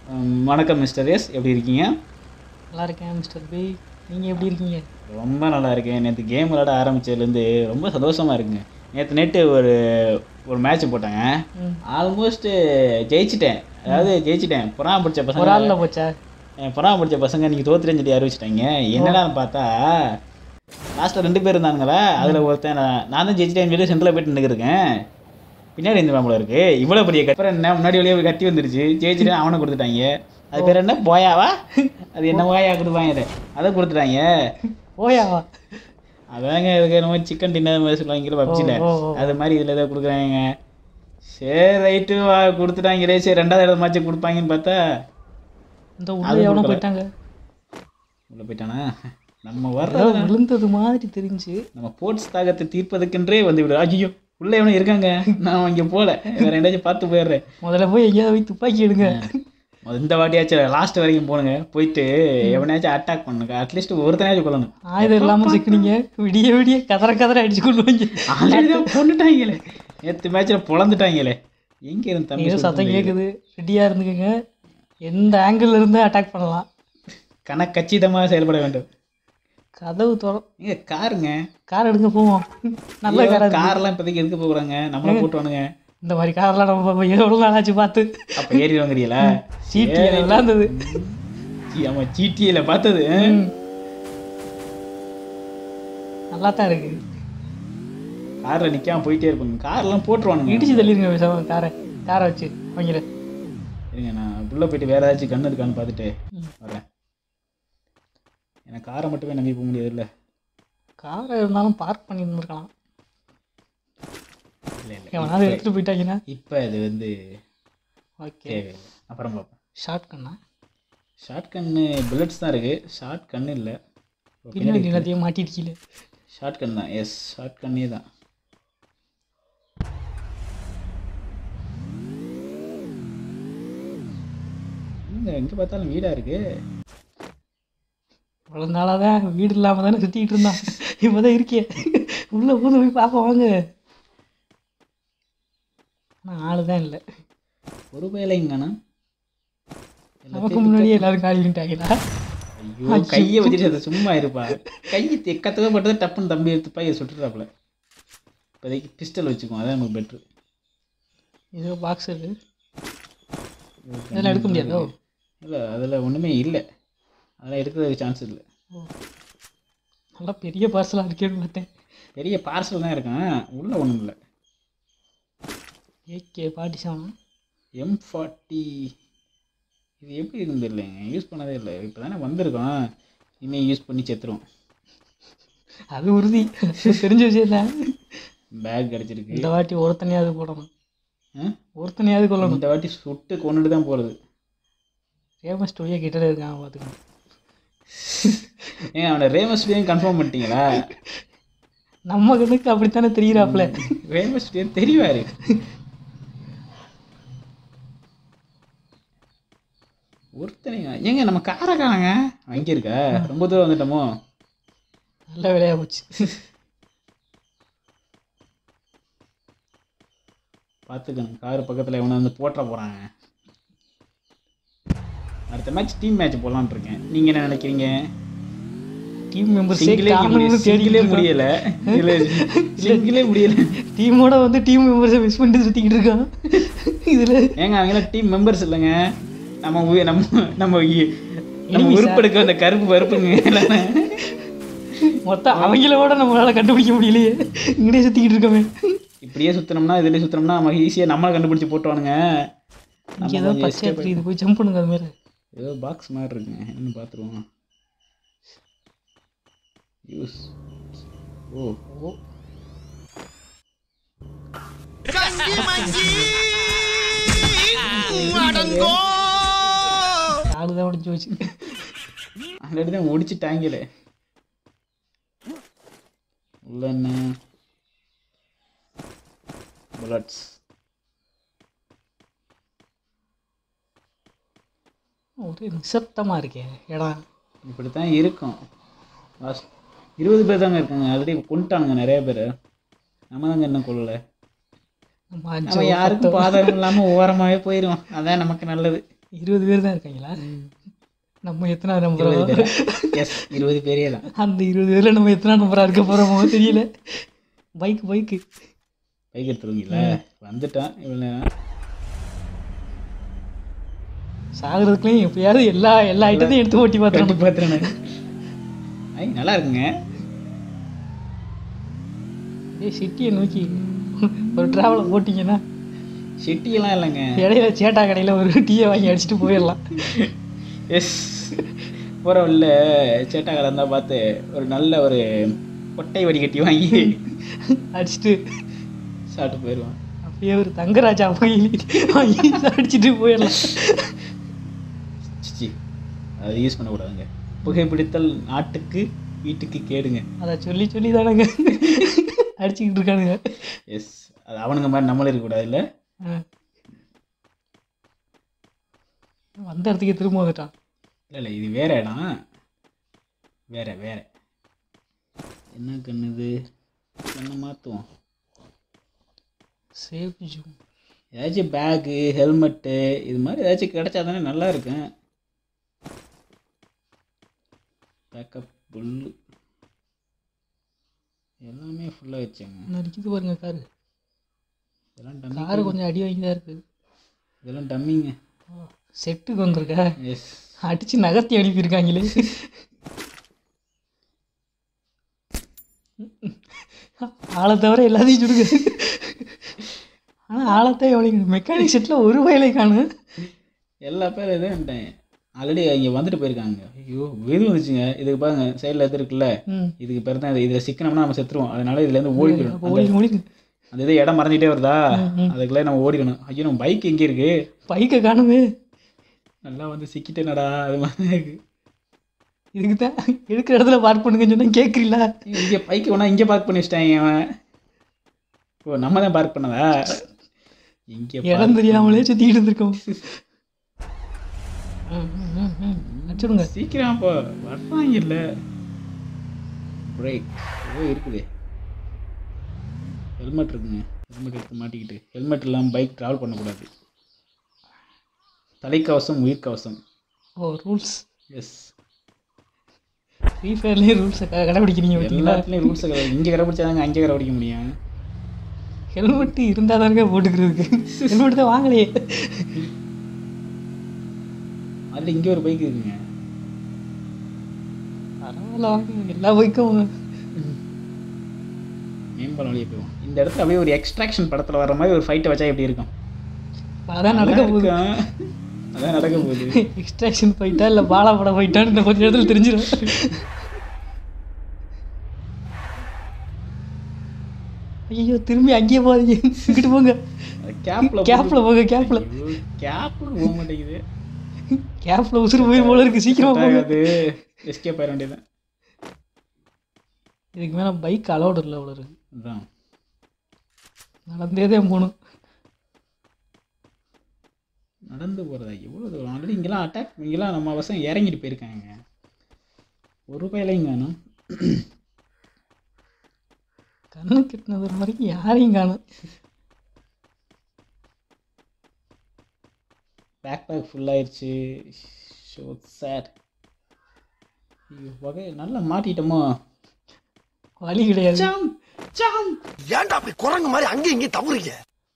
உம், வணக்கம் mister S எப்படி இருக்கீங்க நல்லா இருக்கேன் மிஸ்டர் பி நீங்கள் எப்படி இருக்கீங்க ரொம்ப நல்லா இருக்கேன் நேற்று கேம் விளாட ஆரம்பிச்சதுலேருந்து ரொம்ப சந்தோஷமாக இருக்குங்க நேற்று நைட்டு ஒரு ஒரு மேட்ச் போட்டாங்க ம். ஆல்மோஸ்ட் ஜெயிச்சிட்டேன் அதாவது ஜெயிச்சிட்டேன் புறாம பிடிச்ச ஒரு பசங்க ஆளில் போச்சா புறாம பிடிச்ச பசங்க நீங்கள் தோத்துறேன்னு சொல்லி அறிவிச்சிட்டாங்க என்னடா பார்த்தா லாஸ்ட்டில் ரெண்டு பேர் இருந்தானுங்களா அதில் ஒருத்தன் நான் நான் தான் ஜெயிச்சிட்டேன்னு சொல்லி சென்டரில் போயிட்டு நின்றுருக்கேன் பின்னாடி இந்த மேம்பளம் இருக்கு இவ்வளோ பெரிய கட் அப்புறம் என்ன முன்னாடி வழியாக போய் கட்டி வந்துருச்சு ஜெயிச்சிட்டேன் அவனை கொடுத்துட்டாங்க அது பேர் என்ன போயாவா அது என்ன போயா கொடுப்பாங்க அதை அதை கொடுத்துட்டாங்க ஓயாவா அதாங்க இதுக்கு என்னமோ சிக்கன் டின்னர் மாதிரி சொல்லுவாங்க பப்ஜியில் ஓ, ஓ, ஓ. அது மாதிரி இதில் ஏதோ கொடுக்குறாங்க சரி ரைட்டு வா கொடுத்துட்டாங்களே சரி ரெண்டாவது இடம் மாச்சு கொடுப்பாங்கன்னு பார்த்தா இந்த அது உள்ள எவனோ கொடுக்கல. போயிட்டாங்க உள்ளே போயிட்டானா நம்ம ஏதோ வர்றது விழுந்தது மாதிரி தெரிஞ்சு நம்ம போர்ட்ஸ் தாகத்தை தீர்ப்பதற்கென்றே வந்து விடு ஐயோ உள்ள எவனும் இருக்காங்க நான் இங்கே போகல வேற எங்கேயாச்சும் பார்த்து போயிடுறேன் முதல்ல போய் எங்கேயாவது போய் துப்பாக்கி எடுங்க முத இந்த வாட்டியாச்சும் லாஸ்ட் வரைக்கும் போனுங்க போயிட்டு எவனையாச்சும் அட்டாக் பண்ணுங்க அட்லீஸ்ட் ஒருத்தனையாச்சும் கொள்ளணும் ஆயுதம் இல்லாமல் சிக்கினீங்க விடிய விடிய கதற கதற அடிச்சு கொள்வாங்க ஆல்ரெடி தான் கொண்டுட்டாங்களே நேற்று மேட்ச்சில் பொழந்துட்டாங்களே எங்கே இருந்து தம்பி ஏதோ சத்தம் சுத்தம் கேட்குது ரெடியாக இருந்துக்கங்க எந்த ஆங்கிள் இருந்து அட்டாக் பண்ணலாம் கணக்கச்சிதமாக செயல்பட வேண்டும் கதவு தோற இங்க காருங்க கார் எடுங்க போவோம் நல்ல ஐயோ, கார் கார்லாம் இப்போதைக்கு எடுக்க போகிறாங்க நம்மளும் போட்டுவானுங்க இந்த மாதிரி கார்லாம் நம்ம எவ்வளோ நாளாச்சு பார்த்து அப்போ ஏறி வாங்குறீங்களா சீட்டி எல்லாம் இருந்தது ஆமாம் ஜிடிஏல பார்த்தது நல்லா தான் இருக்கு காரில் நிற்காம போயிட்டே இருப்பாங்க கார்லாம் போட்டுருவானுங்க இடிச்சு தள்ளிருங்க பேசாம காரை காரை வச்சு அவங்கள இருங்க நான் உள்ளே போயிட்டு வேற ஏதாச்சும் கண்ணு இருக்கான்னு பார்த்துட்டு ம். வரேன் எனக்கு காரை மட்டுமே நம்பி போக முடியாது இல்லை காரை இருந்தாலும் பார்க் பண்ணி இருந்திருக்கலாம் இல்லை இல்லை எவனாவது எடுத்துட்டு போயிட்டாங்கன்னா இப்போ இது வந்து ஓகே தேவையில்லை அப்புறம் பார்ப்போம் ஷார்ட் கண்ணா ஷார்ட் கன்னு புல்லட்ஸ் தான் இருக்குது ஷார்ட் கன்னு இல்லை பின்னாடி எல்லாத்தையும் மாட்டிருக்கீல ஷார்ட் கன் தான் எஸ் ஷார்ட் கன்னே தான் இங்கே எங்கே பார்த்தாலும் வீடாக இருக்கு இவ்வளோ நாளாக தான் வீடு இல்லாமல் தானே சுற்றிக்கிட்டு இருந்தான் இப்போ தான் இருக்கே உள்ளே பூந்து போய் பார்ப்போம் வாங்க ஆனால் ஆள் தான் இல்லை ஒரு வேலைங்கண்ணா நமக்கு முன்னாடியே எல்லாரும் காலி பண்ணிட்டாங்களா ஐயோ கையை வச்சுட்டு அதை சும்மா இருப்பா கை தெக்கத்தவே பட்டதை டப்புன்னு தம்பி எடுத்துப்பா இதை சுட்டுறாப்புல இப்போதைக்கு பிஸ்டல் வச்சுக்குவோம் அதான் நமக்கு பெட்ரு ஏதோ பாக்ஸ் இருக்கு இதெல்லாம் எடுக்க முடியாதோ இல்லை அதில் ஒன்றுமே இல்லை அதெல்லாம் எடுக்கிறதுக்கு சான்ஸ் இல்லை நல்லா பெரிய பார்சலாக இருக்கேன்னு பார்த்தேன் பெரிய பார்சல் தான் இருக்கான் உள்ளே ஒன்றும் இல்லை ஏகே பாட்டி செவன் எம் ஃபார்ட்டி இது எப்படி இருக்குன்னு தெரியலங்க யூஸ் பண்ணதே இல்லை இப்போ தானே வந்திருக்கோம் இனிமேல் யூஸ் பண்ணி செத்துருவோம் அது உறுதி தெரிஞ்ச விஷயம் தான் பேக் கிடச்சிருக்கு இந்த வாட்டி ஒருத்தனையாவது போடணும் ஆ? ஒருத்தனையாவது கொள்ளணும் இந்த வாட்டி சுட்டு கொண்டுட்டு தான் போகிறது ஃபேமஸ் ஸ்டோரியாக கிட்டே இருக்கான் பார்த்துக்கணும் ஏங்க அவனை ரேமஸ்டியும் கன்ஃபார்ம் பண்ணிட்டீங்களா நம்ம கண்ணுக்கு அப்படித்தானே தெரியுறாப்புல ரேமஸ்டியும் தெரிவாரு ஒருத்தனைங்க ஏங்க நம்ம காரை காணங்க அங்கே இருக்கா ரொம்ப தூரம் வந்துட்டோமோ நல்ல வேலையாக போச்சு பார்த்துக்கணும் கார் பக்கத்தில் இவனை வந்து போட்டுற போகிறாங்க அடுத்த மேட்ச் டீம் மேட்ச் போடலான்னு இருக்கேன் நீங்கள் என்ன நினைக்கிறீங்க டீம் மெம்பர்ஸே சிங்கிளே காரணம்னு சிங்கிளே தேடிக்கிட்டு முடியல இல்லை சிங்கிளே முடியல டீமோட வந்து டீம் மெம்பர்ஸை மிஸ் பண்ணிட்டு சுற்றிக்கிட்டு இருக்கான் இதில் ஏங்க அவங்களாம் டீம் மெம்பர்ஸ் இல்லைங்க நம்ம உயி- நம்ம நம்ம உயி- நம்ம Enemies ஆ? உருப்பெடுக்க அந்த கருப்பு பருப்புங்க எல்லாமே. மொத்தம் அவங்களோட நம்மளால கண்டுபிடிக்க முடியலையே இங்கேயே சுற்றிக்கிட்டு இருக்கோமே இப்படியே சுற்றினோம்னா இதுலேயே சுற்றினோம்னா நம்ம ஈஸியாக நம்மளை கண்டுபிடிச்சி போட்டுவானுங்க நம்ம இங்கே ஏதோ கொஞ்சம் பச்சையாக escape தெரியுது போய் ஜம்ப் பண்ணுங்க அது மாதிரி ஏதோ பாக்ஸ் மாதிரி இருக்குங்க என்னன்னு பார்த்துருவோம் யூஸ் ஓ ஓ காலு தான் உடஞ்சி போச்சு ஆல்ரெடி தான் ஒடிச்சிட்டாங்களே உள்ள என்ன புல்லட்ஸ் ஒரே நிசப்தமாக இருக்கே இடம் இப்படி தான் இருக்கும் லாஸ்ட் இருபது பேர் தாங்க இருக்காங்க ஆல்ரெடி கொண்டுட்டானுங்க நிறைய பேர் நம்ம தாங்க இன்னும் கொள்ளலை நம்ம நம்ம அஞ்சு யாருக்கும் பாதகம் இல்லாமல் ஓரமாகவே போயிடுவோம் அதான் நமக்கு நல்லது இருபது பேர் தான் இருக்காங்களா நம்ம எத்தனை நம்பரா இருபது பேரா எஸ் இருபது பேரே தான் அந்த இருபது பேரில் நம்ம எத்தனை நம்பரா இருக்க போகிறோமோ தெரியல பைக் பைக்கு பைக் எடுத்துருவீங்களா வந்துட்டான் இவ்வளோ நேரம் சாகிறதுக்குள்ளேயும் எப்பயாவது எல்லா எல்லா ஐட்டத்தையும் எடுத்து ஓட்டி கட்டி பார்த்துறோம் பார்த்துறேன் ஐ நல்லா இருக்குங்க இதே சிட்டியை நோக்கி ஒரு ட்ராவலை போட்டிங்கன்னா சிட்டியெல்லாம் இல்லைங்க இடையில சேட்டா கடையில் ஒரு டீயை வாங்கி அடிச்சுட்டு போயிடலாம் எஸ் போகிற உள்ள சேட்டா கடை இருந்தால் பார்த்து ஒரு நல்ல ஒரு கொட்டை வடிகட்டி வாங்கி அடிச்சுட்டு சாப்பிட்டு போயிடுவான் அப்படியே ஒரு தங்கராஜா போய் வாங்கி அடிச்சுட்டு போயிடலாம் சிச்சி அதை யூஸ் பண்ணக்கூடாதுங்க புகைப்பிடித்தல் நாட்டுக்கு வீட்டுக்கு கேடுங்க அதை சொல்லி சொல்லி தானங்க அடிச்சுக்கிட்டு இருக்கானுங்க எஸ் அது அவனுங்க மாதிரி நம்மளும் இருக்கக்கூடாது இல்லை ஆ. வந்த இடத்துக்கே திரும்ப வந்துட்டான் இல்லை இல்லை இது வேற இடம் வேற வேற என்ன கண்ணுது கண்ணை மாற்றுவோம் சேஃப் ஜூம் ஏதாச்சும் பேகு ஹெல்மெட்டு இது மாதிரி ஏதாச்சும் கிடைச்சா தானே நல்லா இருக்கும் பேக்கப் புல்லு எல்லாமே ஃபுல்லாக வச்சேங்க நடிக்குது பாருங்க காரு இதெல்லாம் டம்மி காரு கொஞ்சம் அடி வாங்கி தான் இருக்குது இதெல்லாம் டம்மிங்க செட்டுக்கு வந்திருக்க எஸ் அடிச்சு நகர்த்தி அனுப்பியிருக்காங்களே ஆளை தவிர எல்லாத்தையும் சுடுங்க ஆனால் ஆளத்தை எவ்வளோ மெக்கானிக் செட்டில் ஒரு வயலை காணும் எல்லா பேரும் இதுன்ட்டேன் ஆல்ரெடி இங்கே வந்துட்டு போயிருக்காங்க ஐயோ இது வந்துச்சுங்க இதுக்கு பாருங்க சைடில் எது இருக்குல்ல ம் இதுக்கு பேர் தான் இது இதில் சிக்கனம்னா நம்ம செத்துருவோம் அதனால இதுலேருந்து ஓடி போயிடும் அப்போ ஓடி ஓடி அந்த இது இடம் மறைஞ்சிட்டே வருதா ம், ம். அதுக்குள்ளே நம்ம ஓடிடணும் ஐயோ நம்ம பைக் எங்கே இருக்கு பைக்கை காணுமே நல்லா வந்து சிக்கிட்டேனடா அது மாதிரி இருக்கு இதுக்கு தான் எடுக்கிற இடத்துல பார்க் பண்ணுங்கன்னு சொன்னால் கேட்குறீங்களா இங்கே பைக்கு வேணா இங்கே பார்க் பண்ணி வச்சிட்டாங்க அவன் ஓ நம்ம தான் பார்க் பண்ணதா இங்கே இடம் தெரியாமலே சுற்றிக்கிட்டு இருந்திருக்கோம் ம், ம், ம், ம். அடிச்சுடுங்க சீக்கிரம் போ வர்றாங்க இல்லை பிரேக் ஏதோ இருக்குது ஹெல்மெட் இருக்குங்க ஹெல்மெட் எடுத்து மாட்டிக்கிட்டு ஹெல்மெட் இல்லாமல் பைக் ட்ராவல் பண்ணக்கூடாது தலைக்கவசம் உயிர்க்கவசம் ஓ ரூல்ஸ் எஸ் ஃப்ரீ ஃபயர்லேயே ரூல்ஸை கடைபிடிக்கிறீங்க பார்த்தீங்களா எல்லாத்துலேயும் ரூல்ஸை இங்கே கடைப்பிடிச்சாதாங்க அங்கே கடைப்பிடிக்க முடியும் ஹெல்மெட் இருந்தால் தானங்க போட்டுக்கிறதுக்கு ஹெல்மெட் தான் வாங்கலையே அதில் இங்கே ஒரு பைக் இருக்குங்க பரவாயில்ல வாங்க எல்லா பைக்கும் மேம்பாலம் வழியே போவோம் இந்த இடத்துல அப்படியே ஒரு எக்ஸ்ட்ராக்ஷன் படத்தில் வர மாதிரி ஒரு ஃபைட்டை வச்சா எப்படி இருக்கும் அதான் நடக்க போகுது இருக்கும். அதான் நடக்க போகுது எக்ஸ்ட்ராக்ஷன் போயிட்டா இல்லை பாலா படம் போயிட்டான்னு இந்த கொஞ்சம் இடத்துல தெரிஞ்சிடும் ஐயோ திரும்பி அங்கேயே போகாதீங்க இங்கிட்டு போங்க கேப்ல கேப்ல போங்க கேப்ல கேப்ல போக மாட்டேங்குது கேப்ல உசுறு போய் போல இருக்கு சீக்கிரமா போங்க அது எஸ்கேப் ஆயிட வேண்டியதான் இதுக்கு மேலே பைக் அலௌடு இல்லை அவ்வளோ இருக்கு அதான் நடந்தே தான் போகணும் நடந்து போகிறதா எவ்வளோ தூரம் ஆல்ரெடி இங்கெல்லாம் அட்டாக் இங்கெல்லாம் நம்ம பசங்க இறங்கிட்டு போயிருக்காங்க ஒரு பயிலையும் காணும் கண்ணு கிட்டினது வரைக்கும் யாரையும் காணும் பேக் பேக் ஃபுல்லாயிருச்சு ஷோ சேட் ஐயோ வகை நல்லா மாட்டிட்டோமோ வழி கிடையாது ஜாம் ஜாம் ஏன்டா அப்படி குரங்கு மாதிரி அங்கேயும் இங்கேயும் தவறீங்க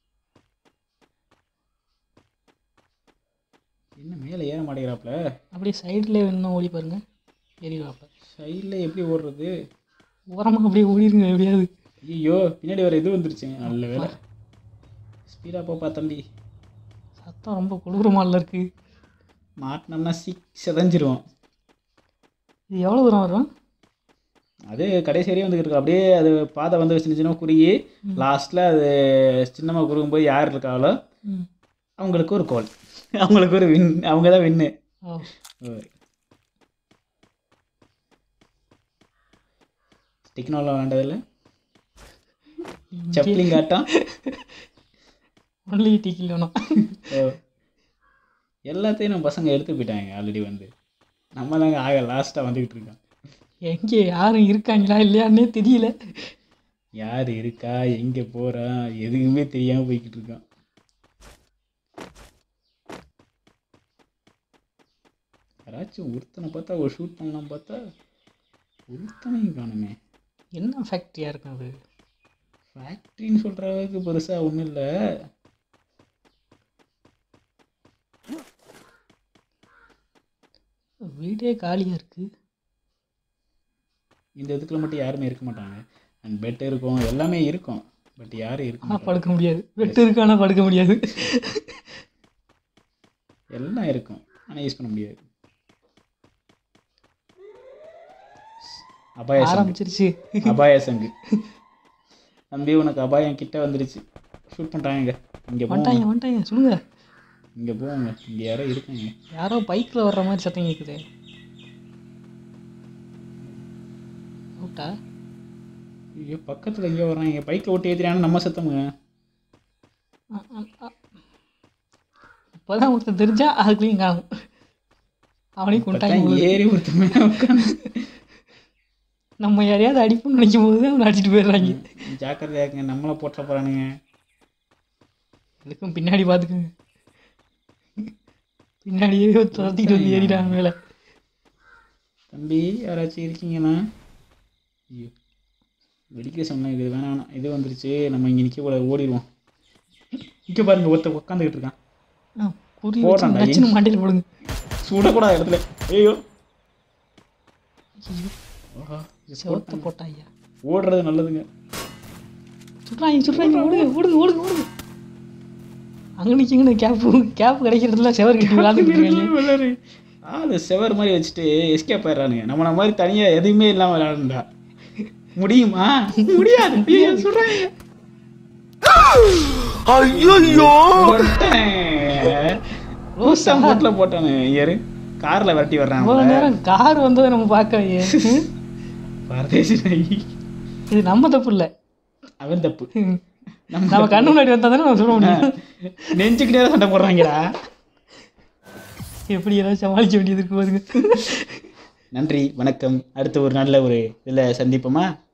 என்ன மேலே ஏற மாட்டேங்கிறாப்புல அப்படியே சைடில் இன்னும் ஓடி பாருங்க ஏறிடுவாப்ப சைடில் எப்படி ஓடுறது ஓரமாக அப்படியே ஓடிடுங்க எப்படியாவது ஐயோ பின்னாடி வேறு இது வந்துருச்சுங்க நல்ல வேலை ஸ்பீடாக போப்பா தம்பி சத்தம் ரொம்ப கொடூரமால இருக்கு மாட்டினோம்னா சிக் செதஞ்சிரும் இது எவ்வளோ தூரம் வரும் அது கடைசி வரையும் வந்துக்கிட்டு இருக்கு அப்படியே அது பாதை வந்து சின்ன சின்ன குறுகி லாஸ்ட்டில் அது சின்னமாக குறுகும்போது யார் இருக்காங்களோ ம் அவங்களுக்கு ஒரு கோல் அவங்களுக்கு ஒரு வின் அவங்க தான் வின்னு ஓ ஸ்டிக்னோவில் வேண்டதில்ல செப்ளிங் ஆட்டம் ஒன்லி டிக்கில் வேணும் ஓ. எல்லாத்தையும் நம்ம பசங்க எடுத்து போயிட்டாங்க ஆல்ரெடி வந்து நம்ம தாங்க ஆக லாஸ்ட்டாக வந்துக்கிட்டு இருக்கோம் எங்கே யாரும் இருக்காங்களா இல்லையான்னே தெரியல யார் இருக்கா எங்கே போகிறா எதுக்குமே தெரியாமல் போய்கிட்டு இருக்கோம் யாராச்சும் ஒருத்தனை பார்த்தா ஒரு ஷூட் பண்ணலாம் பார்த்தா ஒருத்தனையும் காணுமே என்ன ஃபேக்ட்ரியாக இருக்கும் அது ஃபேக்ட்ரின்னு சொல்கிற அளவுக்கு பெருசாக ஒன்றும் இல்லை வீடே காலியாக இருக்குது இந்த இதுக்குள்ள மட்டும் யாருமே இருக்க மாட்டாங்க அண்ட் பெட் இருக்கும் எல்லாமே இருக்கும் பட் யாரும் இருக்க ஆனால் மாட்டாங்க படுக்க முடியாது வெட்டு இருக்கு ஆனால் படுக்க முடியாது எல்லாம் இருக்கும் ஆனால் யூஸ் பண்ண முடியாது அபாய சங்கு ஆரம்பிச்சிருச்சு அபாய சங்கு தம்பி உனக்கு அபாயம் கிட்ட வந்துருச்சு ஷூட் பண்ணுறாங்க இங்கே போங்க வந்துட்டாங்க வந்துட்டாங்க சொல்லுங்க இங்கே போங்க இங்கே யாரோ இருக்காங்க யாரோ பைக்கில் வர்ற மாதிரி சத்தம் கேட்குது அவுட்டா ஐயோ பக்கத்தில் எங்கேயோ வர்றாங்க பைக்கில் ஓட்டி ஏற்றினாலும் நம்ம சத்தமுங்க இப்போதான் ஒருத்தன் தெரிஞ்சா அதுக்குள்ளேயும் காணும் அவனையும் கொண்டாங்க இப்பதான் ஏறி ஒருத்தன் மேலே உட்காந்து நம்ம யாரையாவது அடிப்போம்னு நினைக்கும் போது அவனை அடிச்சிட்டு போயிடுறாங்க ஜாக்கிரதையாக்குங்க நம்மளை போட்ட போகிறானுங்க இதுக்கும் பின்னாடி பார்த்துக்குங்க பின்னாடியே துரத்திட்டு வந்து ஏறிட்டாங்க மேலே தம்பி யாராச்சும் இருக்கீங்களா ஐயோ வெடிக்க சொன்னேன் இது வேணாம் வேணாம் இது வந்துருச்சு நம்ம இங்கே நிற்க கூட ஓடிடுவோம் இங்கே பாருங்க ஒருத்த உட்காந்துக்கிட்டு இருக்கான் ஆ குறி போடுறான்டா, வச்சு நச்சுன்னு மாட்டில் போடுங்க சுடக்கூடாத இடத்துல ஐயோ ஆஹா, இது செவத்த போட்டா ஐயா ஓடுறது நல்லதுங்க சுட்றாங்க சுட்றாங்க ஓடுங்க ஓடுங்க ஓடுங்க ஓடுங்க அங்கே நிற்கிங்கன்னு கேப்பு கேப் கிடைக்கிறதுல செவர் கட்டி விளாண்டுட்டு இருக்காங்க விளையாடு. ஆளு செவர் மாதிரி வச்சுட்டு எஸ்கேப் ஆயிடுறானுங்க நம்மள மாதிரி தனியாக எதுவுமே இல்லாமல் விளையாடுண்டா முடியுமா முடியாது ஐயோ, சுடுறாங்க ஐயோ போட்டேன். ரோசா போட்டில் போட்டானு யாரு காரில் விரட்டி வர்றான் இவ்வளோ நேரம் கார் வந்ததை நம்ம பார்க்கலையே பரதேசி நாய் இது நம்ம தப்பு இல்லை அவன் தப்பு நம்ம கண்ணு முன்னாடி வந்தா தானே நம்ம சொல்ல முடியும் நெஞ்சுக்கிட்டே சண்டை போடுறாங்கடா எப்படி ஏதாவது சமாளிக்க வேண்டியது இருக்கு பாருங்க நன்றி வணக்கம் அடுத்த ஒரு நல்ல ஒரு இதில் சந்திப்போமா